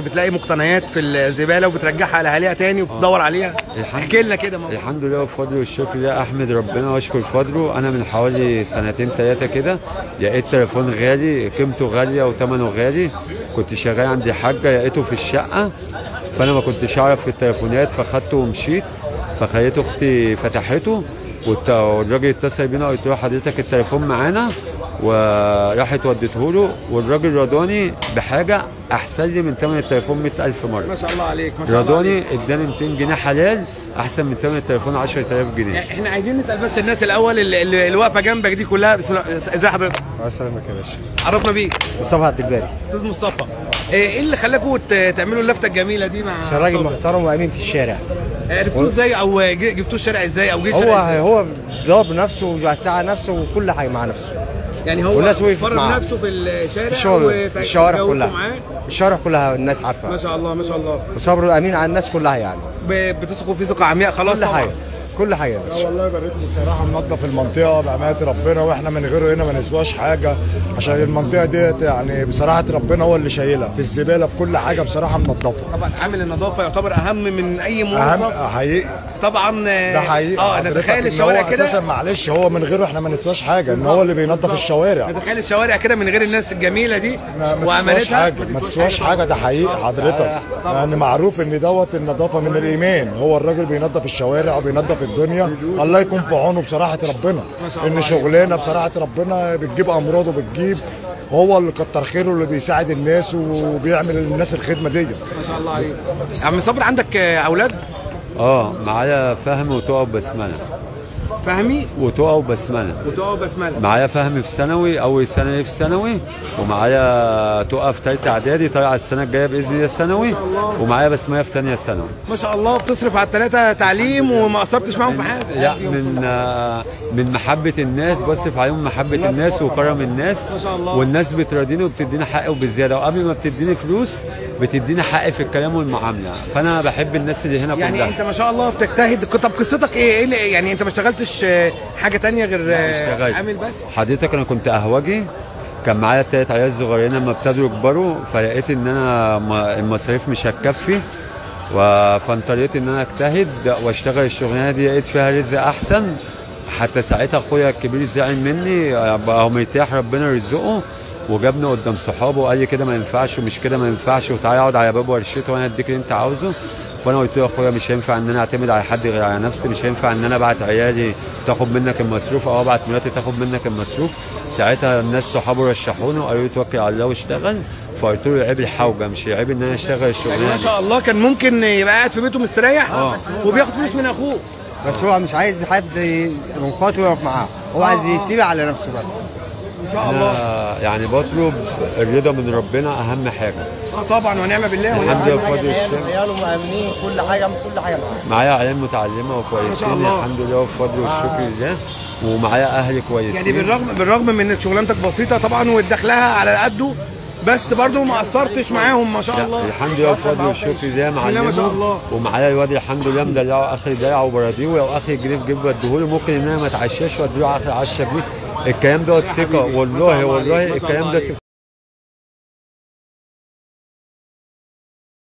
بتلاقي مقتنيات في الزباله وبترجعها لاهاليها تاني وبتدور عليها الحمد- احكي لنا كده موضوع. الحمد لله والفضل والشكر لله احمد ربنا واشكر فضله انا من حوالي سنتين ثلاثه كده لقيت تليفون غالي قيمته غاليه وثمنه غالي كنت شغال عندي حاجه لقيته في الشقه فانا ما كنتش اعرف في التليفونات فخدته ومشيت فخليت اختي فتحته والت- والراجل اتصل بينا قلت له حضرتك التليفون معانا وراحت وديته له والراجل رضاني بحاجه احسن لي من ثمن التليفون 100000 مره ما شاء الله عليك ما شاء الله رضاني اداني 200 جنيه حلال احسن من ثمن التليفون 10000 جنيه احنا عايزين نسال بس الناس الاول اللي, اللي اللي واقفه جنبك دي كلها بسم الله ازي حضرتك الله يسلمك يا باشا عرفنا بيك مصطفى الدجاري استاذ مصطفى ايه اللي خلاكم ت- تعملوا اللفته الجميله دي مع عشان راجل صابر؟ محترم وامين في الشارع عرفتوه ازاي او ج- جبتوه الشارع ازاي او جه هو الشارع إزاي؟ هو ضرب نفسه وساعة نفسه وكل حاجه مع نفسه يعني هو والناس وقفت فرض معاه. نفسه في الشارع في الشغل وت- في الشوارع وتجاوبتوا كلها معاه الشوارع كلها الناس ما عارفه شاء الله ما شاء الله وصبره امين على الناس كلها يعني ب- بتثقوا فيه ثقه عمياء خلاص كل طبعاً. حاجه كل حاجه يا باشا والله يبارك له بصراحه منظف المنطقه بامانه ربنا واحنا من غيره هنا ما نسواش حاجه عشان المنطقه ديت يعني بصراحه ربنا هو اللي شايلها في الزباله في كل حاجه بصراحه منظفه طبعا عامل النظافه يعتبر اهم من اي اهم موظف حقيقي طبعا ده حقيقي اه حضرتك نتخيل إن الشوارع هو اساسا كده معلش هو من غيره احنا ما نسواش حاجه ان هو اللي بينظف الشوارع نتخيل الشوارع كده من غير الناس الجميله دي ما ما تسواش وعملتها حاجه ما تسواش حاجه ده حقيقي حضرتك يعني معروف ان دوت النظافه من الايمان هو الراجل بينظف الشوارع وبينظف الدنيا الله يكون في عونه بصراحه ربنا ان شغلانه بصراحه ربنا بتجيب امراض وبتجيب هو اللي كتر خيره اللي بيساعد الناس وبيعمل للناس الخدمه ديت ما شاء الله عليك يا عم صبري عندك آه، اولاد اه معايا فهم وتقع وبسمله فهمي وتقع وبسمله وتقع بسمله معايا فهم في ثانوي اول سنه ليه في ثانوي ومعايا تقع في ثالثه اعدادي طالع السنه الجايه باذن الله ثانوي ومعايا بسميه في ثانيه ثانوي ما شاء الله بتصرف على الثلاثه تعليم وما قصرتش معاهم في حاجه لا من آه، من محبه الناس بصرف عليهم محبه الناس وكرم الناس شاء الله. والناس بتراضيني وبتديني حق وبزياده وقبل ما بتديني فلوس بتديني حق في الكلام والمعامله فانا بحب الناس اللي هنا يعني كلها انت ما شاء الله بتجتهد طب قصتك ايه ايه اللي يعني انت ما اشتغلتش آه، حاجه تانية غير آه، اشتغلت. عامل بس حضرتك انا كنت قهوجي كان معايا التلات عيال صغيرين لما ابتدوا يكبروا فلقيت ان انا م- المصاريف مش هتكفي و- فانطلقت ان انا اجتهد واشتغل الشغلانه دي لقيت فيها رزق احسن حتى ساعتها اخويا الكبير زعل مني بقى هو مرتاح ربنا يرزقه وجابني قدام صحابه وقال لي كده ما ينفعش ومش كده ما ينفعش وتعالى اقعد على باب ورشته وانا اديك اللي انت عاوزه فانا قلت له يا اخويا مش هينفع ان انا اعتمد على حد غير على نفسي مش هينفع ان انا ابعت عيالي تاخد منك المصروف او ابعت مراتي تاخد منك المصروف ساعتها الناس صحابه رشحوني وقالوا لي توكل على الله واشتغل فقلت له عيب الحوجه مش عيب ان انا اشتغل ما الشغلانه دي شاء الله كان ممكن يبقى قاعد في بيته مستريح وبياخد فلوس من اخوه بس هو مش عايز حد من اخواته يقف معاه هو عايز يتبع على نفسه بس ما شاء الله أنا يعني بطلب الرضا من ربنا اهم حاجه اه طبعا ونعم بالله ونعم الحمد لله حاجه بفضل عياله الشيخ عياله مأمنين كل حاجه كل حاجه معاه معايا عيال متعلمه ما شاء وكويسين الله. الحمد لله وبفضل والشكر لله ومعايا اهلي كويسين يعني بالرغم بالرغم من ان شغلانتك بسيطه طبعا ودخلها على قده بس برضه ما قصرتش معاهم ما شاء لا، الله الحمد لله بفضل والشكر لله بسم الله ما شاء الله. معلمه ومعايا الواد الحمد لله مدلعه اخر دلع وبراضيه ولو اخر جنيه في جيبه اديهوله ممكن ان انا ما اتعشاش واديله اخر 10 جنيه الكلام ده ثقه والله والله الكلام ده ثقه